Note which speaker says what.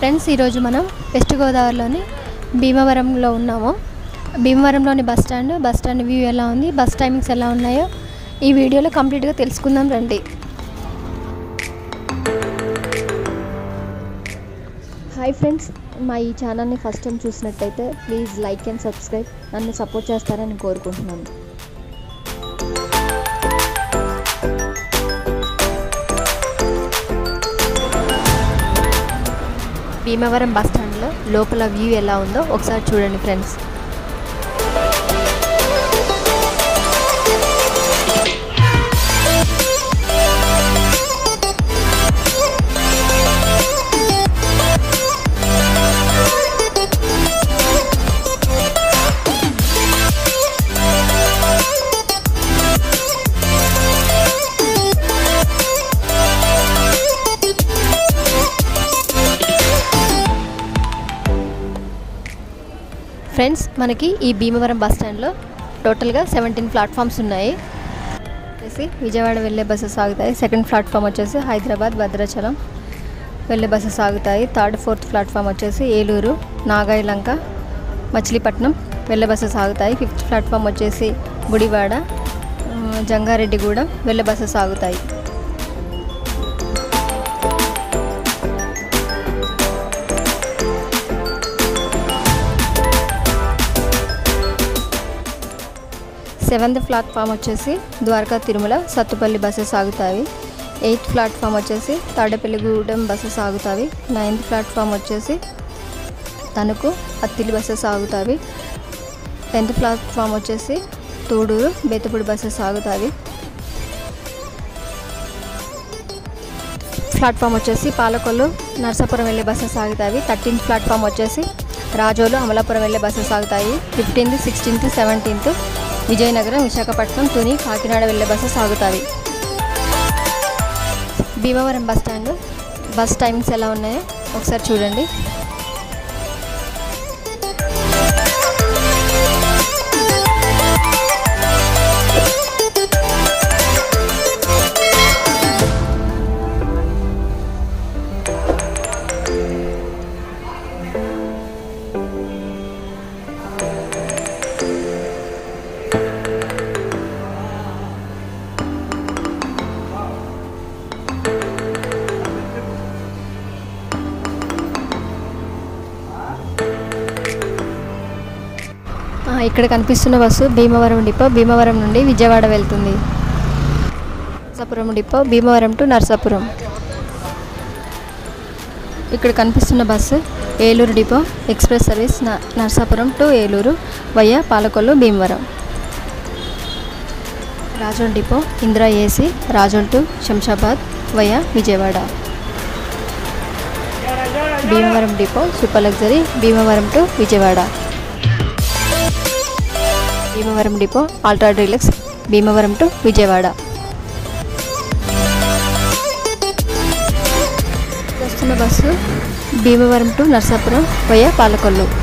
Speaker 1: friends ఈరోజు మనం west గోదావరిలోని భీమవరంలో ఉన్నాము భీమవరంలోని bus stand bus stand view ఎలా ఉంది బస్ టైమింగ్స్ ఎలా ఉన్నాయో ఈ వీడియోలో కంప్లీట్గా తెలుసుకుందాం రండి హాయ్ ఫ్రెండ్స్ మా ఈ ఛానల్ని ఫస్ట్ టైం చూసినట్టయితే ప్లీజ్ లైక్ అండ్ సబ్స్క్రైబ్ నన్ను సపోర్ట్ చేస్తారని కోరుకుంటున్నాను భీమవరం బస్ స్టాండ్లో లోపల వ్యూ ఎలా ఉందో ఒకసారి చూడండి ఫ్రెండ్స్ ఫ్రెండ్స్ మనకి ఈ భీమవరం బస్ స్టాండ్లో టోటల్గా సెవెంటీన్ ప్లాట్ఫామ్స్ ఉన్నాయి వచ్చేసి విజయవాడ వెళ్ళే బస్సెస్ ఆగుతాయి సెకండ్ ప్లాట్ఫామ్ వచ్చేసి హైదరాబాద్ భద్రాచలం వెళ్ళే బస్సెస్ ఆగుతాయి థర్డ్ ఫోర్త్ ప్లాట్ఫామ్ వచ్చేసి ఏలూరు నాగాయలంక మచిలీపట్నం వెళ్ళే బస్సెస్ ఆగుతాయి ఫిఫ్త్ ప్లాట్ఫామ్ వచ్చేసి గుడివాడ ఆ, జంగారెడ్డిగూడెం వెళ్ళే బస్సెస్ ఆగుతాయి సెవెంత్ ప్లాట్ఫామ్ వచ్చేసి ద్వారకా తిరుమల సత్తుపల్లి బస్సెస్ ఆగుతాయి ఎయిత్ ప్లాట్ఫామ్ వచ్చేసి తాడేపల్లిగూడెం బస్సెస్ ఆగుతాయి నైన్త్ ప్లాట్ఫామ్ వచ్చేసి తణుకు అత్తిలి బస్సెస్ ఆగుతాయి టెన్త్ ప్లాట్ఫామ్ వచ్చేసి తూడూరు బేతపూడి బస్సెస్ ఆగుతాయి ప్లాట్ఫామ్ వచ్చేసి పాలకొల్లు నర్సాపురం వెళ్ళే బస్సెస్ ఆగుతాయి థర్టీన్త్ ప్లాట్ఫామ్ వచ్చేసి రాజోలు అమలాపురం వెళ్ళే బస్సెస్ ఆగుతాయి fifteenth sixteenth seventeenth Vizianagaram Visakhapatnam Tuni Kakinada వెళ్ళే బస్సెస్ ఆగుతాయి Bhimavaram bus stand bus timings ఎలా ఉన్నాయో ఒకసారి చూడండి ఆ, ఇక్కడ కనిపిస్తున్న బస్సు భీమవరం డిపో భీమవరం నుండి విజయవాడ వెళ్తుంది నర్సాపురం డిపో భీమవరం టు నర్సాపురం ఇక్కడ కనిపిస్తున్న bus Eluru depot express service న- Narsapuram to Eluru via Palakollu Bhimavaram Razole depot Indira AC Razole to Shamshabad via Vijayawada Bhimavaram depot super luxury Bhimavaram to Vijayawada Bhimavaram depot ultra deluxe Bhimavaram to Vijayawada వస్తున్న బస్సు భీమవరం టు నర్సాపురం వయ్యా పాలకొల్లు